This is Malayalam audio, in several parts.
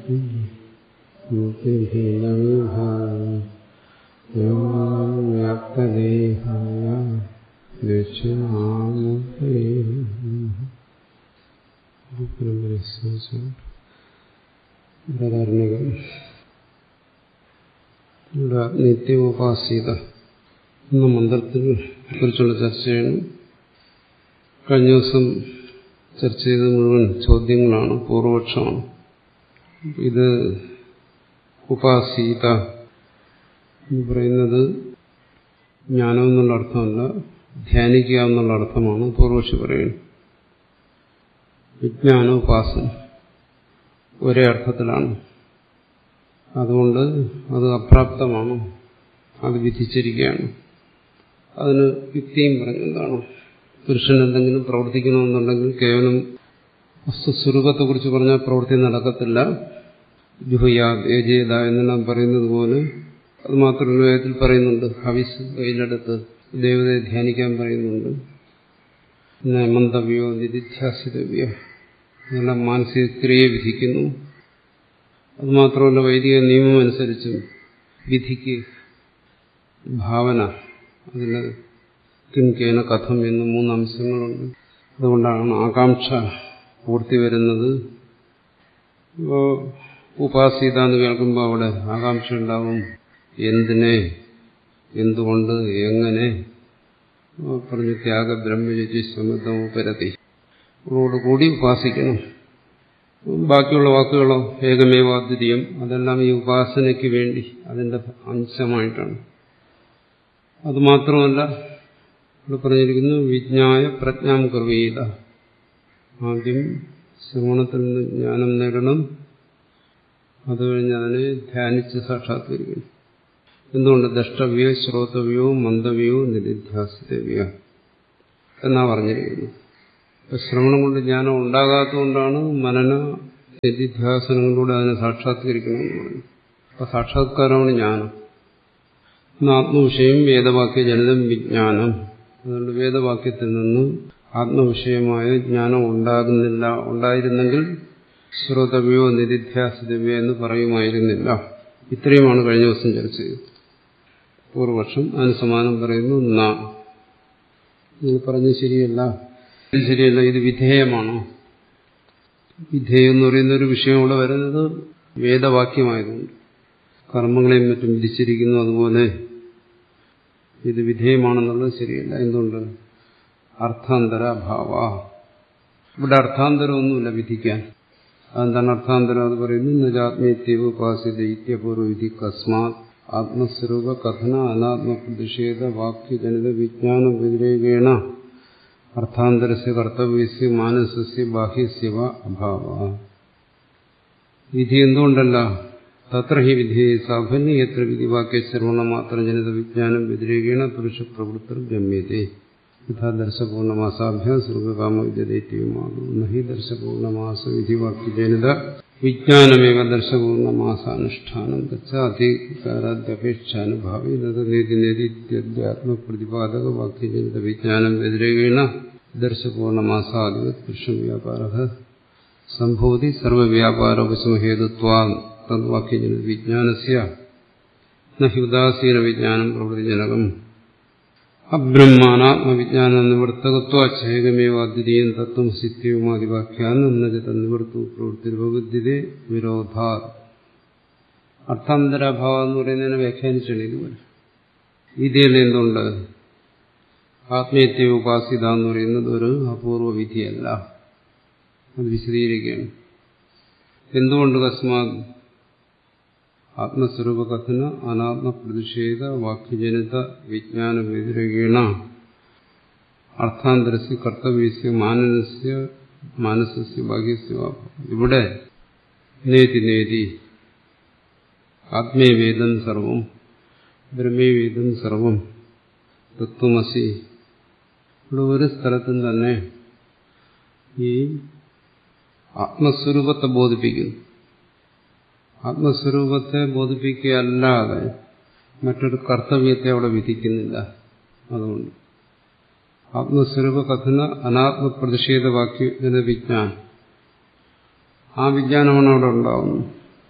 വ്യാപ്തദേഹായ ദക്ഷിണാമുഖേധാരണികം ഇവിടെ നിത്യോപാസീത എന്ന മന്ത്രത്തിനെ കുറിച്ചുള്ള ചർച്ചയാണ് കഴിഞ്ഞ ദിവസം ചർച്ച ചെയ്ത മുഴുവൻ ചോദ്യങ്ങളാണ് പൂർവപക്ഷമാണ് ഇത് ഉപാസീത എന്ന് പറയുന്നത് ജ്ഞാനം എന്നുള്ള അർത്ഥമല്ല ധ്യാനിക്കുക എന്നുള്ള അർത്ഥമാണ് പൂർവക്ഷി പറയുന്നത് വിജ്ഞാന ഉപാസന ഒരേ അർത്ഥത്തിലാണ് അതുകൊണ്ട് അത് അപ്രാപ്തമാണ് അത് വിധിച്ചിരിക്കുകയാണ് അതിന് യുക്തിയും പറഞ്ഞെന്താണ് പുരുഷൻ എന്തെങ്കിലും പ്രവർത്തിക്കണമെന്നുണ്ടെങ്കിൽ കേവലം വസ്തുസ്വരൂപത്തെക്കുറിച്ച് പറഞ്ഞാൽ പ്രവൃത്തി നടക്കത്തില്ല ജുഹയാ ഏജേത എന്നെല്ലാം പറയുന്നത് പോലെ അത് മാത്രമല്ല വേദത്തിൽ പറയുന്നുണ്ട് ഹവിസ് കയ്യിലെടുത്ത് ദേവതയെ ധ്യാനിക്കാൻ പറയുന്നുണ്ട് പിന്നെ മന്തവ്യോ നിധിധ്യാസിതവ്യോ എന്നെല്ലാം മാനസിക ക്രിയയെ വിധിക്കുന്നു അതുമാത്രമല്ല വൈദിക നിയമം അനുസരിച്ചും വിധിക്ക് ഭാവന അതിന് കിൻകേന കഥം എന്ന് മൂന്ന് അംശങ്ങളുണ്ട് അതുകൊണ്ടാണ് ആകാംക്ഷ പൂർത്തി വരുന്നത് ഇപ്പോൾ ഉപാസീത എന്ന് കേൾക്കുമ്പോൾ അവിടെ ആകാംക്ഷ ഉണ്ടാകും എന്തിനെ എന്തുകൊണ്ട് എങ്ങനെ പറഞ്ഞു ത്യാഗ ബ്രഹ്മചര്യ സമൃദ്ധമോ പരതി കൂടി ഉപാസിക്കണം ബാക്കിയുള്ള വാക്കുകളോ ഏകമേവാദ്വിതീയം അതെല്ലാം ഈ ഉപാസനയ്ക്ക് വേണ്ടി അതിന്റെ അംശമായിട്ടാണ് അതുമാത്രമല്ല ഇവിടെ പറഞ്ഞിരിക്കുന്നു വിജ്ഞായ പ്രജ്ഞാം കർവീത ആദ്യം ശ്രവണത്തിൽ നിന്ന് ജ്ഞാനം നേടണം അത് കഴിഞ്ഞ് അതിനെ ധ്യാനിച്ച് സാക്ഷാത്കരിക്കണം എന്തുകൊണ്ട് ദ്രഷ്ടവ്യോ ശ്രോതവ്യോ മന്ദവ്യോ നിധിധ്യാസിതവ്യോ എന്നാ പറഞ്ഞിരിക്കുന്നു ഇപ്പൊ ശ്രവണം കൊണ്ട് ജ്ഞാനം ഉണ്ടാകാത്തതുകൊണ്ടാണ് മനന നിധിധ്യാസനങ്ങളിലൂടെ അതിനെ സാക്ഷാത്കരിക്കണമെന്ന് പറഞ്ഞു അപ്പൊ സാക്ഷാത്കാരമാണ് ജ്ഞാനം ആത്മവിഷയം വേദവാക്യ ജനിതം വിജ്ഞാനം അതുകൊണ്ട് വേദവാക്യത്തിൽ നിന്ന് ആത്മവിഷയമായ ജ്ഞാനം ഉണ്ടാകുന്നില്ല ഉണ്ടായിരുന്നെങ്കിൽ ശ്രോതവ്യോ നിധിധ്യാസിതവ്യോ എന്ന് പറയുമായിരുന്നില്ല ഇത്രയുമാണ് കഴിഞ്ഞ ദിവസം ചർച്ച ചെയ്തത് പൂർവപക്ഷം അതിന് സമാനം പറയുന്നു നാ നിങ്ങൾ പറഞ്ഞത് ശരിയല്ല ഇത് ശരിയല്ല ഇത് വിധേയമാണോ വിധേയം എന്ന് പറയുന്ന ഒരു വിഷയം ഇവിടെ വരുന്നത് വേദവാക്യമായതുകൊണ്ട് കർമ്മങ്ങളെയും മറ്റും വിധിച്ചിരിക്കുന്നു അതുപോലെ ഇത് വിധേയമാണെന്നുള്ളത് ശരിയല്ല എന്തുകൊണ്ട് അർത്ഥാന്തരഭാവ ഇവിടെ അർത്ഥാന്തരമൊന്നുമില്ല വിധിക്കാൻ അതെന്താണ് അർത്ഥാന്തരം അത് പറയുന്നു നജാത്മീത്യവ് ഉപാസിത ഇത്യപൂർവ വിധി കസ്മാത് ആത്മസ്വരൂപ കഥന അനാത്മ പ്രതിഷേധ വാക്യജനിത വിജ്ഞാന വ്യതിരേകേണ അർത്ഥാന്തരസ്യ കർത്തവ്യസ്യ മാനസസ്യ ബാഹ്യസ്യവ അഭാവ വിധി എന്തുകൊണ്ടല്ല തത്ര ഹി വിധി സാഫല്യം എത്ര വിധിവാക്യശ്രവണ മാത്രം ജനിത വിജ്ഞാനം വ്യതിരേകേണ പുരുഷ പ്രവൃത്തർ ഗമ്യത്തെ യഥാ ദർശപൂർണമാസാഭ്യ സ്വർഗകാമ വിദ്യദൈത്യവുമാകും നഹി ദർശപൂർണമാസ വിധിവാക്യജനിത വിജ്ഞാനമേവ ദർശപൂർണമാസാനുഷ്ഠാനം തച്ച അധികാരാദ്യപേക്ഷാനുഭാവി നേതി നേതിത്യാത്മപ്രതിപാദക വാക്യജനിത വിജ്ഞാനം വ്യതിരേകേണ ദർശപൂർണമാസാധിപത് പുരുഷം വ്യാപാര സംഭൂതി സർവവ്യാപാരോപശമഹേതുത്വാ തദ്വാക്യജനിത വിജ്ഞാനസ്യ നഹി ഉദാസീന വിജ്ഞാനം പ്രവൃത്തിജനകം അബ്രഹ്മാനാത്മവിജ്ഞാന നിവർത്തകത്വാച്ഛേകമേവ അദ്വിതീയം തത്വം സിദ്ധിയുമാതിവാഖ്യാനം തന്നിവർത്തു പ്രവൃത്തിരുപബുദ്ധിതേ വിരോധാ അർത്ഥാന്തരാഭാവം എന്ന് പറയുന്നതിനെ വ്യാഖ്യാനിച്ചാണ് ഇതുപോലെ വിധിയിൽ എന്തുണ്ട് ആത്മീയത്യ ഉപാസിത എന്ന് പറയുന്നത് ഒരു അപൂർവ വിധിയല്ല അത് വിശദീകരിക്കുകയാണ് എന്തുകൊണ്ട് കസ്മാത് ആത്മസ്വരൂപ കഥന അനാത്മ പ്രതിഷേധ വാക്യജനിത വിജ്ഞാന വ്യതിരകീണ അർത്ഥാന്തരസ്യ കർത്തവ്യസ്യ മാനസ്യ മാനസസ്യ ഭാഗ്യസ്യ ഇവിടെ നേതി നേതി ആത്മീയവേദം സർവം ബ്രഹ്മീവേദം സർവം തത്വമസി ഇവിടെ ഒരു സ്ഥലത്തും തന്നെ ഈ ആത്മസ്വരൂപത്തെ ബോധിപ്പിക്കുന്നു ആത്മസ്വരൂപത്തെ ബോധിപ്പിക്കുകയല്ലാതെ മറ്റൊരു കർത്തവ്യത്തെ അവിടെ വിധിക്കുന്നില്ല അതുകൊണ്ട് ആത്മസ്വരൂപ കഥന അനാത്മ പ്രതിഷേധവാക്യ വിജ്ഞാനം ആ വിജ്ഞാനമാണ് അവിടെ ഉണ്ടാവുന്നത്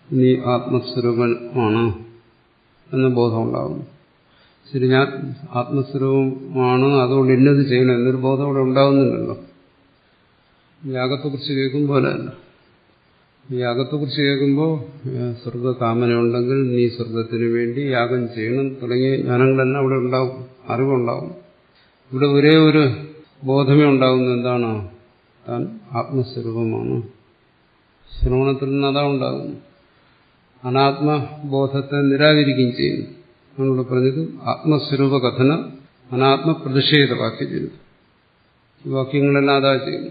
നീ ആത്മസ്വരൂപമാണ് എന്ന ബോധം ഉണ്ടാകുന്നു ശരി ഞാൻ ആത്മസ്വരൂപമാണ് അതുകൊണ്ട് ഇന്നത് ചെയ്യണം എന്നൊരു ബോധം അവിടെ ഉണ്ടാകുന്നില്ലല്ലോ യാഗത്തെക്കുറിച്ച് കേൾക്കുമ്പോൾ പോലെയല്ല യാഗത്തെക്കുറിച്ച് കേൾക്കുമ്പോൾ സ്വർഗകാമനയുണ്ടെങ്കിൽ നീ സ്വർഗത്തിന് വേണ്ടി യാഗം ചെയ്യണം തുടങ്ങിയ ജ്ഞാനങ്ങളെല്ലാം അവിടെ ഉണ്ടാവും അറിവുണ്ടാവും ഇവിടെ ഒരേ ഒരു ബോധമേ ഉണ്ടാകുന്നു എന്താണ് താൻ ആത്മസ്വരൂപമാണ് ശ്രവണത്തിൽ നിന്ന് അതാ ഉണ്ടാകുന്നു അനാത്മബോധത്തെ നിരാകരിക്കുകയും ചെയ്യുന്നു നമ്മളിവിടെ പറഞ്ഞത് ആത്മസ്വരൂപ കഥന അനാത്മ പ്രതിഷേധ വാക്യം ചെയ്തു ഈ വാക്യങ്ങളെല്ലാം അതാ ചെയ്യുന്നു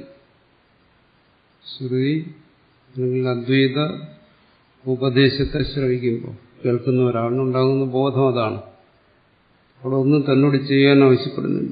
ശ്രുതി അല്ലെങ്കിൽ അദ്വൈത ഉപദേശത്തെ ശ്രവിക്കുമ്പോൾ കേൾക്കുന്ന ഒരാളിനുണ്ടാകുന്ന ബോധം അതാണ് അവിടെ ഒന്നും തന്നോട് ചെയ്യാൻ ആവശ്യപ്പെടുന്നില്ല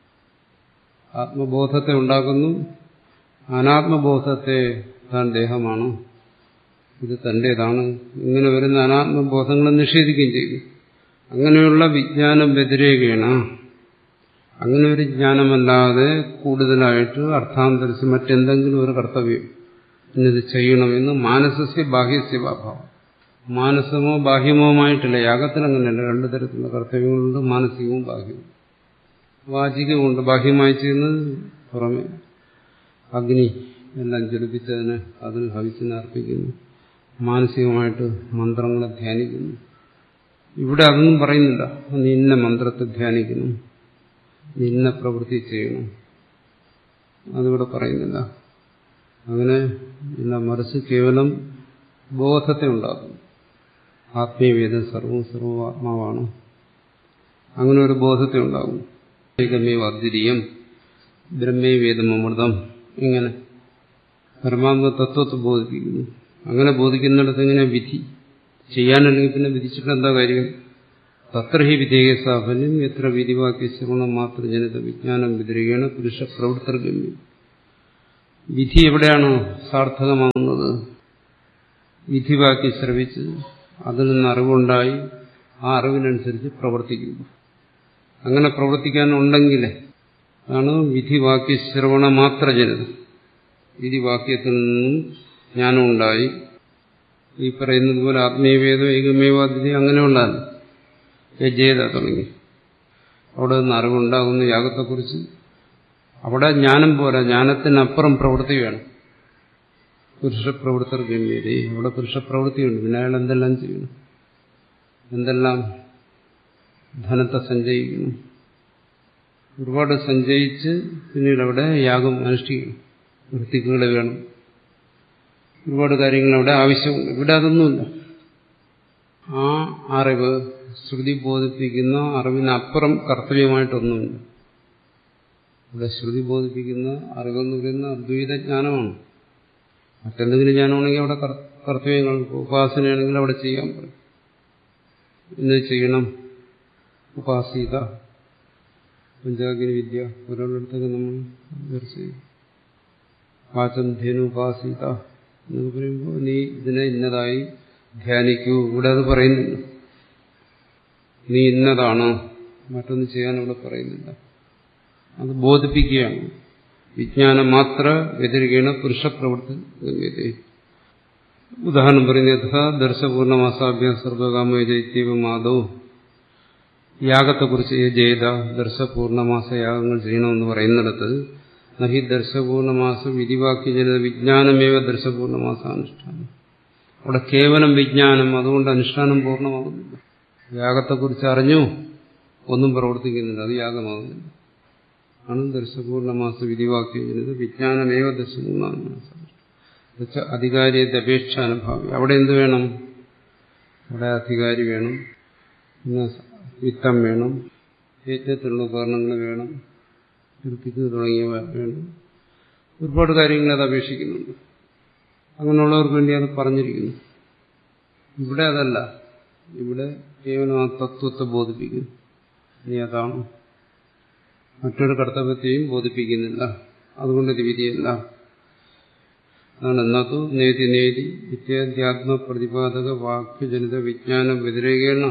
ആത്മബോധത്തെ ഉണ്ടാക്കുന്നു അനാത്മബോധത്തെ താൻ ദേഹമാണ് ഇത് തന്റേതാണ് ഇങ്ങനെ വരുന്ന അനാത്മബോധങ്ങളെ നിഷേധിക്കുകയും ചെയ്യും അങ്ങനെയുള്ള വിജ്ഞാനം വ്യതിരേകേണ അങ്ങനെ ഒരു ജ്ഞാനമല്ലാതെ കൂടുതലായിട്ട് അർത്ഥാന്തരിച്ച് മറ്റെന്തെങ്കിലും ഒരു കർത്തവ്യം ഇന്നത് ചെയ്യണമെന്ന് മാനസസ്യ ബാഹ്യസ്യ ഭാവം മാനസമോ ബാഹ്യമോമായിട്ടില്ല യാഗത്തിൽ അങ്ങനെയല്ല രണ്ടു തരത്തിലുള്ള കർത്തവ്യങ്ങളുണ്ട് മാനസികവും ബാഹ്യവും വാചികമുണ്ട് ബാഹ്യമായി ചെയ്യുന്നത് പുറമെ അഗ്നി എല്ലാം ജ്വലിപ്പിച്ചതിന് അതിൽ ഹവിച്ചിനെ അർപ്പിക്കുന്നു മാനസികമായിട്ട് മന്ത്രങ്ങളെ ധ്യാനിക്കുന്നു ഇവിടെ അതൊന്നും പറയുന്നില്ല നീ ഇന്ന മന്ത്രത്തെ ധ്യാനിക്കണം നീ ഇന്ന പ്രവൃത്തി ചെയ്യണം അതിവിടെ പറയുന്നില്ല അങ്ങനെ ഇല്ല മറിച്ച് കേവലം ബോധത്തെ ഉണ്ടാക്കുന്നു ആത്മീയവേദം സർവവും സർവവും ആത്മാവാണ് അങ്ങനെ ഒരു ബോധത്തെ ഉണ്ടാകും ഏകമേവ അദ്വിതീയം ബ്രഹ്മേ വേദം അമൃതം ഇങ്ങനെ പരമാത്മ തത്വത്തെ ബോധിപ്പിക്കുന്നു അങ്ങനെ ബോധിക്കുന്നിടത്ത് ഇങ്ങനെ വിധി ചെയ്യാനല്ലെങ്കിൽ പിന്നെ വിധിച്ചിട്ട് എന്താ കാര്യം തത്ര ഹി വിധേയ സാഫല്യം എത്ര വിധിവാക്യ ശ്രവണം മാത്ര ജനിത വിജ്ഞാനം വിതരുകയാണ് പുരുഷ പ്രവൃത്തർഗമ്യം വിധി എവിടെയാണ് സാർത്ഥകമാകുന്നത് വിധിവാക്കി ശ്രവിച്ച് അതിൽ നിന്ന് അറിവുണ്ടായി ആ അറിവിനനുസരിച്ച് പ്രവർത്തിക്കുന്നു അങ്ങനെ പ്രവർത്തിക്കാനുണ്ടെങ്കിൽ ആണ് വിധിവാക്യ ശ്രവണ മാത്ര ജനിതം വിധിവാക്യത്തിൽ നിന്നും ജ്ഞാനമുണ്ടായി ഈ പറയുന്നത് പോലെ ആത്മീയവേദം ഏകമേവാദിതി അങ്ങനെ ഉണ്ടാകും യജേത തുടങ്ങി അവിടെ നിന്ന് അറിവുണ്ടാകുന്ന യാഗത്തെക്കുറിച്ച് അവിടെ ജ്ഞാനം പോരാ ജ്ഞാനത്തിനപ്പുറം പ്രവൃത്തി വേണം പുരുഷപ്രവൃത്തർ ഗമ്യതേ അവിടെ പുരുഷപ്രവൃത്തിയുണ്ട് പിന്നെ അയാൾ എന്തെല്ലാം ചെയ്യണം എന്തെല്ലാം ധനത്തെ സഞ്ചയിക്കുന്നു ഒരുപാട് സഞ്ചയിച്ച് പിന്നീട് അവിടെ യാഗം അനുഷ്ഠിക്കണം വൃത്തിക്കുകൾ വേണം ഒരുപാട് കാര്യങ്ങൾ അവിടെ ആവശ്യമുണ്ട് ഇവിടെ അതൊന്നുമില്ല ആ അറിവ് ശ്രുതി ബോധിപ്പിക്കുന്ന അറിവിനപ്പുറം കർത്തവ്യമായിട്ടൊന്നുമില്ല ഇവിടെ ശ്രുതി ബോധിപ്പിക്കുന്ന അറിവെന്ന് പറയുന്ന അദ്വൈത ജ്ഞാനമാണ് മറ്റെന്തെങ്കിലും ജ്ഞാനമാണെങ്കിൽ അവിടെ കർത്തവ്യങ്ങൾ ഉപാസനയാണെങ്കിൽ അവിടെ ചെയ്യാൻ പറയും ഇന്ന് ചെയ്യണം ഉപാസീത പഞ്ചാഗ്നി വിദ്യ ഒരാളടുത്തൊക്കെ നമ്മൾ ചർച്ച ചെയ്യും വാചം ധേനു ഉപാസീത എന്നൊക്കെ പറയുമ്പോൾ നീ ഇതിനെ ഇന്നതായി ധ്യാനിക്കൂ ഇവിടെ അത് പറയുന്നില്ല നീ ഇന്നതാണ് മറ്റൊന്നും ചെയ്യാൻ ഇവിടെ പറയുന്നില്ല അത് ബോധിപ്പിക്കുകയാണ് വിജ്ഞാനം മാത്ര വ്യതിരികേണ പുരുഷപ്രവൃത്തി ഗമ്യതേ ഉദാഹരണം പറയുന്നത് യഥാ ദർശപൂർണമാസാഭ്യാസ സർവകാമയജൈത്യവ മാധവ് യാഗത്തെക്കുറിച്ച് ജയത ദർശപൂർണമാസ യാഗങ്ങൾ ചെയ്യണമെന്ന് പറയുന്നിടത്ത് നഹി ദർശപൂർണമാസ വിധിവാക്യജനിത വിജ്ഞാനമേവ ദർശപൂർണമാസാനുഷ്ഠാനം അവിടെ കേവലം വിജ്ഞാനം അതുകൊണ്ട് അനുഷ്ഠാനം പൂർണ്ണമാകുന്നില്ല യാഗത്തെക്കുറിച്ച് അറിഞ്ഞു ഒന്നും പ്രവർത്തിക്കുന്നില്ല അത് യാഗമാകുന്നില്ല ആണ് ദർശപൂർണമാസ വിധിവാക്യജനിത വിജ്ഞാനമേവ ദർശപൂർണ്ണമാസ അധികാരിയത്തെ അപേക്ഷാനുഭാവി അവിടെ എന്ത് വേണം അവിടെ അധികാരി വേണം പിന്നെ വിത്തം വേണം യജ്ഞത്തിലുള്ള ഉപകരണങ്ങൾ വേണം കൽപ്പിക്കുക തുടങ്ങിയവ വേണം ഒരുപാട് കാര്യങ്ങൾ അത് അപേക്ഷിക്കുന്നുണ്ട് അങ്ങനെയുള്ളവർക്ക് വേണ്ടി അത് പറഞ്ഞിരിക്കുന്നു ഇവിടെ അതല്ല ഇവിടെ കേവലം ആ തത്വത്തെ ബോധിപ്പിക്കുന്നു ഇനി അതാണ് മറ്റൊരു കർത്തവ്യത്തെയും ബോധിപ്പിക്കുന്നില്ല അതുകൊണ്ട് ഇത് വിധിയല്ല അതാണ് എന്നതു നേതി നേതി ഇത്യാധ്യാത്മ പ്രതിപാദക വാക്യജനിത വിജ്ഞാന വ്യതിരേകേണ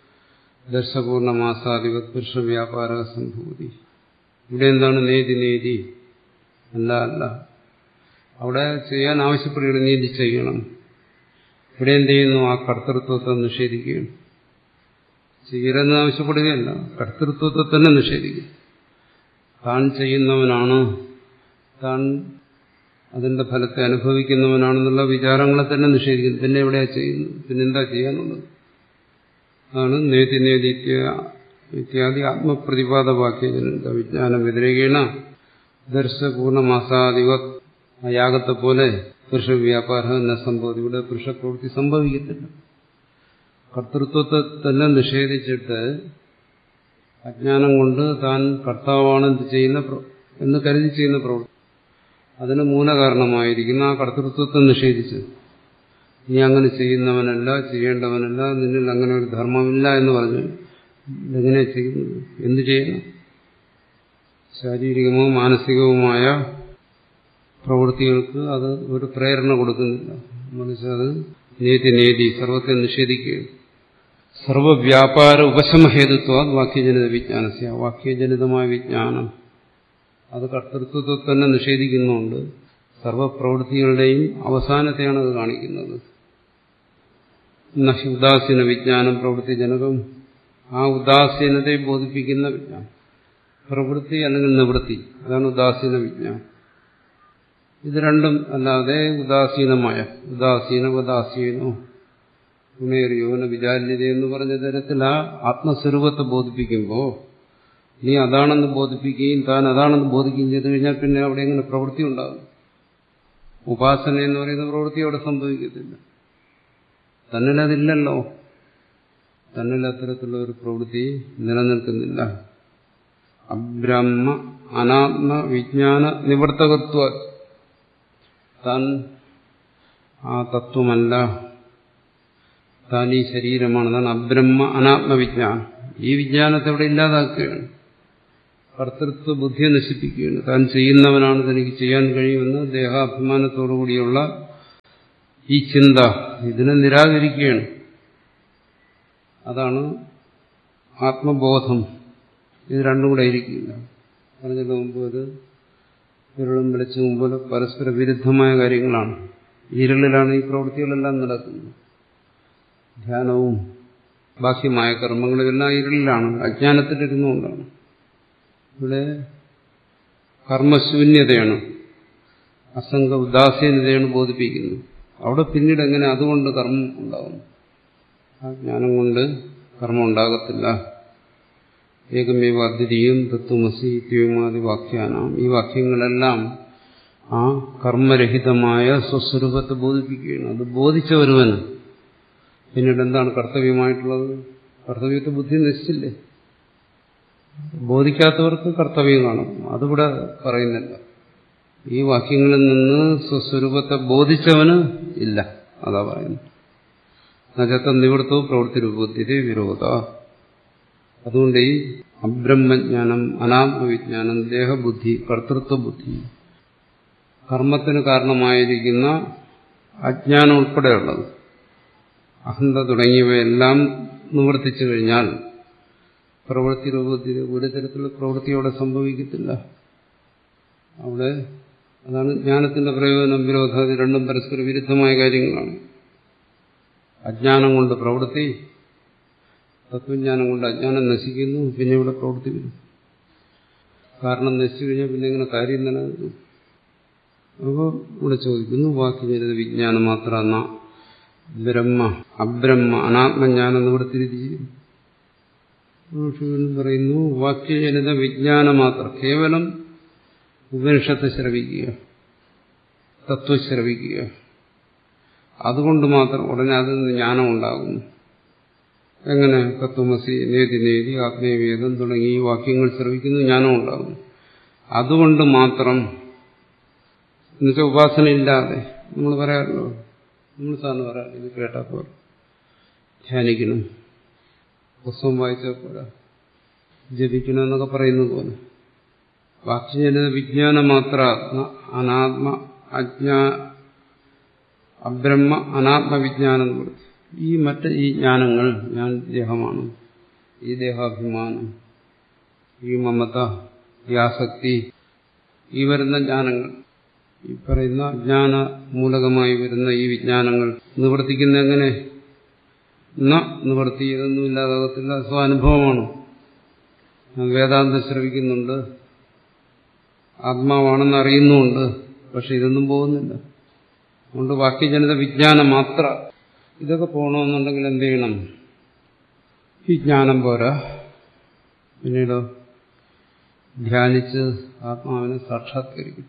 ദർശപൂർണമാസാധിപത് പുരുഷ വ്യാപാര സംഭൂതി ഇവിടെ എന്താണ് നേതി നേതി അല്ല അല്ല അവിടെ ചെയ്യാൻ ആവശ്യപ്പെടുകയാണ് നീതി ചെയ്യണം ഇവിടെ എന്ത് ചെയ്യുന്നു ആ കർത്തൃത്വത്തെ നിഷേധിക്കുകയാണ് ചെയ്യരുതെന്ന് ആവശ്യപ്പെടുകയല്ല കർത്തൃത്വത്തെ തന്നെ നിഷേധിക്കും താൻ ചെയ്യുന്നവനാണ് താൻ അതിന്റെ ഫലത്തെ അനുഭവിക്കുന്നവനാണെന്നുള്ള വിചാരങ്ങളെ തന്നെ നിഷേധിക്കുന്നു പിന്നെ എവിടെയാ ചെയ്യുന്നത് പിന്നെന്താ ചെയ്യാനുള്ളത് അതാണ് നേതി നേതി ഇത്യാദി ആത്മപ്രതിപാദ വാക്യജനന്ത വിജ്ഞാനം വ്യതിരേകീണ ദർശപൂർണമാസാദിവ ആ യാഗത്തെ പോലെ പുരുഷവ്യാപാര എന്ന സംഭവം ഇവിടെ പുരുഷപ്രവൃത്തി സംഭവിക്കത്തില്ല കർത്തൃത്വത്തെ തന്നെ നിഷേധിച്ചിട്ട് അജ്ഞാനം കൊണ്ട് താൻ കർത്താവാണ് ഇത് ചെയ്യുന്ന എന്ന് കരുതി ചെയ്യുന്ന പ്രവൃത്തി അതിന് മൂലകാരണമായിരിക്കുന്ന ആ കർത്തൃത്വത്തെ നിഷേധിച്ച് നീ അങ്ങനെ ചെയ്യുന്നവനല്ല ചെയ്യേണ്ടവനല്ല നിന്നിൽ അങ്ങനെ ഒരു ധർമ്മമില്ല എന്ന് പറഞ്ഞു ഇതെങ്ങനെ ചെയ്യുന്നത് എന്തു ചെയ്യണം ശാരീരികമോ മാനസികവുമായ പ്രവൃത്തികൾക്ക് അത് ഒരു പ്രേരണ കൊടുക്കുന്നില്ല മറിച്ച് അത് നേതി നേതി സർവത്തെ നിഷേധിക്കുകയും സർവവ്യാപാര ഉപശമഹേതുത്വ വാക്യജനിത വിജ്ഞാനസ്യ വാക്യജനിതമായ വിജ്ഞാനം അത് കർത്തൃത്വത്തെ തന്നെ നിഷേധിക്കുന്നുണ്ട് സർവപ്രവൃത്തികളുടെയും അവസാനത്തെയാണ് അത് കാണിക്കുന്നത് നഹി ഉദാസീന വിജ്ഞാനം പ്രവൃത്തിജനകം ആ ഉദാസീനതയെ ബോധിപ്പിക്കുന്ന വിജ്ഞാനം പ്രവൃത്തി അല്ലെങ്കിൽ നിവൃത്തി അതാണ് ഉദാസീന വിജ്ഞാനം ഇത് രണ്ടും അല്ലാതെ ഉദാസീനമായ ഉദാസീന ഉദാസീനോ ഗുണേറിയോന വിചാര്യത എന്ന് പറഞ്ഞ തരത്തിൽ ആ ആത്മസ്വരൂപത്തെ ബോധിപ്പിക്കുമ്പോൾ നീ അതാണെന്ന് ബോധിപ്പിക്കുകയും താൻ അതാണെന്ന് ബോധിക്കുകയും ചെയ്തു കഴിഞ്ഞാൽ പിന്നെ അവിടെ എങ്ങനെ പ്രവൃത്തി ഉണ്ടാകും ഉപാസന എന്ന് പറയുന്ന പ്രവൃത്തി അവിടെ സംഭവിക്കത്തില്ല തന്നിലതില്ലല്ലോ തന്നിൽ അത്തരത്തിലുള്ള ഒരു പ്രവൃത്തി നിലനിൽക്കുന്നില്ല അബ്രഹ്മ അനാത്മ വിജ്ഞാന നിവർത്തകത്വ താൻ ആ തത്വമല്ല താൻ ഈ ശരീരമാണ് താൻ അബ്രഹ്മ അനാത്മവിജ്ഞാനം ഈ വിജ്ഞാനത്തെ ഇവിടെ ഇല്ലാതാക്കുകയാണ് കർത്തൃത്വ ബുദ്ധിയെ നശിപ്പിക്കുകയാണ് താൻ ചെയ്യുന്നവനാണ് തനിക്ക് ചെയ്യാൻ കഴിയുമെന്ന് ദേഹാഭിമാനത്തോടുകൂടിയുള്ള ഈ ചിന്ത ഇതിനെ നിരാകരിക്കുകയാണ് അതാണ് ആത്മബോധം ഇത് രണ്ടും കൂടെ ഇരിക്കില്ല പറഞ്ഞതിന് മുമ്പ് ഇത് ഇരുളും വെളിച്ചവും പോലെ പരസ്പര വിരുദ്ധമായ കാര്യങ്ങളാണ് ഇരുളിലാണ് ഈ പ്രവൃത്തികളെല്ലാം നടക്കുന്നത് ധ്യാനവും ബാഹ്യമായ കർമ്മങ്ങളുമെല്ലാം ഇരുളിലാണ് അജ്ഞാനത്തിലിരുന്നുകൊണ്ടാണ് ഇവിടെ കർമ്മശൂന്യതയാണ് അസംഗ ഉദാസീനതയാണ് ബോധിപ്പിക്കുന്നത് അവിടെ പിന്നീട് എങ്ങനെ അതുകൊണ്ട് കർമ്മം ഉണ്ടാകും ആ ജ്ഞാനം കൊണ്ട് കർമ്മം ഉണ്ടാകത്തില്ല ഏകമേവ അദ്വിതീയം തത്വമസി ഇത്യവുമാതി വാക്യാനാം ഈ വാക്യങ്ങളെല്ലാം ആ കർമ്മരഹിതമായ സ്വസ്വരൂപത്തെ ബോധിപ്പിക്കുകയാണ് അത് ബോധിച്ച ഒരുവന് പിന്നീട് എന്താണ് കർത്തവ്യമായിട്ടുള്ളത് കർത്തവ്യത്തെ ബുദ്ധി നശിച്ചില്ലേ ബോധിക്കാത്തവർക്ക് കർത്തവ്യം കാണും അതിവിടെ പറയുന്നില്ല ഈ വാക്യങ്ങളിൽ നിന്ന് സ്വസ്വരൂപത്തെ ബോധിച്ചവന് ഇല്ല അതാ പറയുന്നത് നജത്ത നിവൃത്തവും പ്രവൃത്തി രൂപത്തിലെ വിരോധ അതുകൊണ്ട് ഈ അബ്രഹ്മജ്ഞാനം അനാത്മവിജ്ഞാനം ദേഹബുദ്ധി കർത്തൃത്വ ബുദ്ധി കർമ്മത്തിന് കാരണമായിരിക്കുന്ന അജ്ഞാനം ഉൾപ്പെടെയുള്ളത് അഹന്ത തുടങ്ങിയവയെല്ലാം നിവർത്തിച്ചു കഴിഞ്ഞാൽ പ്രവൃത്തി രൂപത്തിൽ ഒരു തരത്തിലുള്ള പ്രവൃത്തി അവിടെ സംഭവിക്കത്തില്ല അവിടെ അതാണ് ജ്ഞാനത്തിന്റെ പ്രയോജനം വിരോധാതി രണ്ടും പരസ്പര വിരുദ്ധമായ കാര്യങ്ങളാണ് അജ്ഞാനം കൊണ്ട് പ്രവൃത്തി തത്വജ്ഞാനം കൊണ്ട് അജ്ഞാനം നശിക്കുന്നു പിന്നെ ഇവിടെ പ്രവൃത്തി വരും കാരണം നശിച്ചു കഴിഞ്ഞാൽ പിന്നെ എങ്ങനെ കാര്യം നിലനിൽക്കും അപ്പോൾ ഇവിടെ ചോദിക്കുന്നു വാക്യജനിത വിജ്ഞാനം മാത്രം ബ്രഹ്മ അബ്രഹ്മ അനാത്മജ്ഞാനം നിവൃത്തിരിതി വീണ്ടും പറയുന്നു വാക്യജനിത വിജ്ഞാനം മാത്രം കേവലം ഉപനിഷത്ത് ശ്രവിക്കുക തത്വം ശ്രവിക്കുക അതുകൊണ്ട് മാത്രം ഉടനെ അതിൽ നിന്ന് ജ്ഞാനം ഉണ്ടാകുന്നു എങ്ങനെ തത്വമസി നേതി നേതി ആത്മീയവേദം തുടങ്ങി ഈ വാക്യങ്ങൾ ശ്രവിക്കുന്നു ജ്ഞാനം ഉണ്ടാകുന്നു അതുകൊണ്ട് മാത്രം എന്നുവെച്ചാൽ ഉപാസന ഇല്ലാതെ നമ്മൾ പറയാമല്ലോ നമ്മൾ സാറിന് പറയാം ഇത് കേട്ടാൽ പോലെ ധ്യാനിക്കണം പുസ്തകം വായിച്ചാൽ പോലെ ജപിക്കണം എന്നൊക്കെ പറയുന്നത് പോലെ വാക്യജനിത വിജ്ഞാനം മാത്ര അനാത്മ അജ്ഞാ അബ്രഹ്മ അനാത്മവിജ്ഞാനം ഈ മറ്റ് ഈ ജ്ഞാനങ്ങൾ ഞാൻ ദേഹമാണ് ഈ ദേഹാഭിമാനം ഈ മമത ഈ ആസക്തി ഈ വരുന്ന ജ്ഞാനങ്ങൾ ഈ പറയുന്ന അജ്ഞാന മൂലകമായി വരുന്ന ഈ വിജ്ഞാനങ്ങൾ നിവർത്തിക്കുന്ന എങ്ങനെ ന നിവർത്തി ഇതൊന്നും ഇല്ലാതാകത്തില്ല സ്വാനുഭവമാണ് ഞാൻ വേദാന്തം ശ്രവിക്കുന്നുണ്ട് ആത്മാവാണെന്ന് അറിയുന്നുമുണ്ട് പക്ഷെ ഇതൊന്നും പോകുന്നില്ല അതുകൊണ്ട് വാക്യജനിത വിജ്ഞാനം മാത്ര ഇതൊക്കെ പോകണമെന്നുണ്ടെങ്കിൽ എന്ത് ചെയ്യണം ഈ ജ്ഞാനം പോരാ പിന്നീട് ധ്യാനിച്ച് ആത്മാവിനെ സാക്ഷാത്കരിക്കും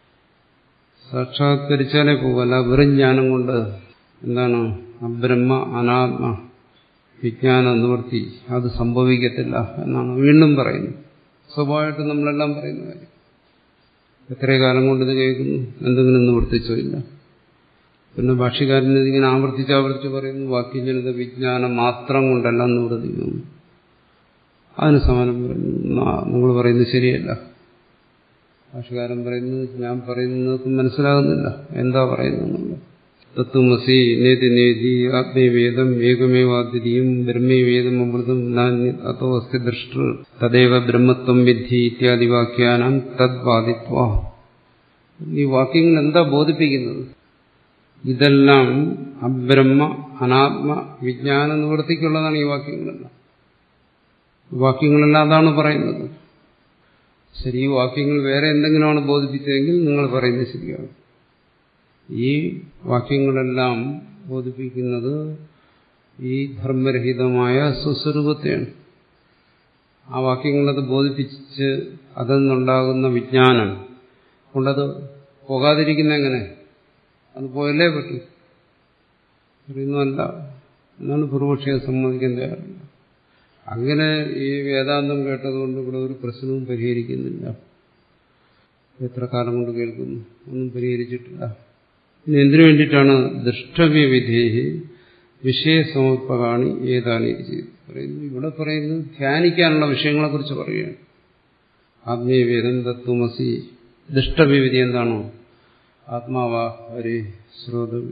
സാക്ഷാത്കരിച്ചാലേ പോകല്ല വെറും ജ്ഞാനം കൊണ്ട് എന്താണ് അബ്രഹ്മ അനാത്മ വിജ്ഞാന നിവൃത്തി അത് സംഭവിക്കത്തില്ല എന്നാണ് വീണ്ടും പറയുന്നത് സ്വാഭാവികമായിട്ടും നമ്മളെല്ലാം പറയുന്ന കാര്യം എത്രയോ കാലം കൊണ്ട് ഇത് കേൾക്കുന്നു എന്തെങ്കിലും നിവർത്തിച്ചോ ഇല്ല പിന്നെ ഭാഷ്യകാരൻ ഇതിങ്ങനെ ആവർത്തിച്ച് ആവർത്തിച്ച് പറയുന്നു വാക്യജനിത വിജ്ഞാനം മാത്രം കൊണ്ടെല്ലാം നിവർത്തിക്കുന്നു അതിന് സമാനം പറയുന്നു നിങ്ങൾ പറയുന്നത് ശരിയല്ല ഭാഷകാരൻ പറയുന്നത് ഞാൻ പറയുന്നത് മനസ്സിലാകുന്നില്ല എന്താ പറയുന്നത് തത്വമസി നേതി നേതി ആത്മീയവേദം ഏകമേവാദ്വിതീയം ബ്രഹ്മീവേദം അമൃതം അതോ അസ്തി ദൃഷ്ട തദൈവ ബ്രഹ്മത്വം വിദ്ധി ഇത്യാദി വാക്യാനം തദ്വാദിത്വ ഈ വാക്യങ്ങൾ എന്താ ബോധിപ്പിക്കുന്നത് ഇതെല്ലാം അബ്രഹ്മ അനാത്മ വിജ്ഞാന നിവൃത്തിക്കുള്ളതാണ് ഈ വാക്യങ്ങളെല്ലാം വാക്യങ്ങളെല്ലാം അതാണ് പറയുന്നത് ശരി ഈ വാക്യങ്ങൾ വേറെ എന്തെങ്കിലുമാണ് ബോധിപ്പിച്ചതെങ്കിൽ നിങ്ങൾ പറയുന്നത് ശരിയാണ് ഈ വാക്യങ്ങളെല്ലാം ബോധിപ്പിക്കുന്നത് ഈ ധർമ്മരഹിതമായ സുസ്വരൂപത്തെയാണ് ആ വാക്യങ്ങളത് ബോധിപ്പിച്ച് അതിൽ നിന്നുണ്ടാകുന്ന വിജ്ഞാനം കൊണ്ടത് പോകാതിരിക്കുന്ന എങ്ങനെ അത് പോയല്ലേ പറ്റൂ പറയുന്നതല്ല എന്നാണ് പൂർവക്ഷിയെ സമ്മതിക്കാൻ തയ്യാറില്ല അങ്ങനെ ഈ വേദാന്തം കേട്ടതുകൊണ്ട് ഇവിടെ ഒരു പ്രശ്നവും പരിഹരിക്കുന്നില്ല എത്ര കാലം കൊണ്ട് കേൾക്കുന്നു ഒന്നും പരിഹരിച്ചിട്ടില്ല ഇനി എന്തിനു വേണ്ടിയിട്ടാണ് ദൃഷ്ടവ്യവിധേഹി വിഷയസമർപ്പകാണി ഏതാണ് പറയുന്നു ഇവിടെ പറയുന്നത് ധ്യാനിക്കാനുള്ള വിഷയങ്ങളെക്കുറിച്ച് പറയുകയാണ് ആത്മീയവേദം തത്വമസി ദുഷ്ടവിവിധി എന്താണോ ആത്മാവാ ഹരി ശ്രോതവ്യം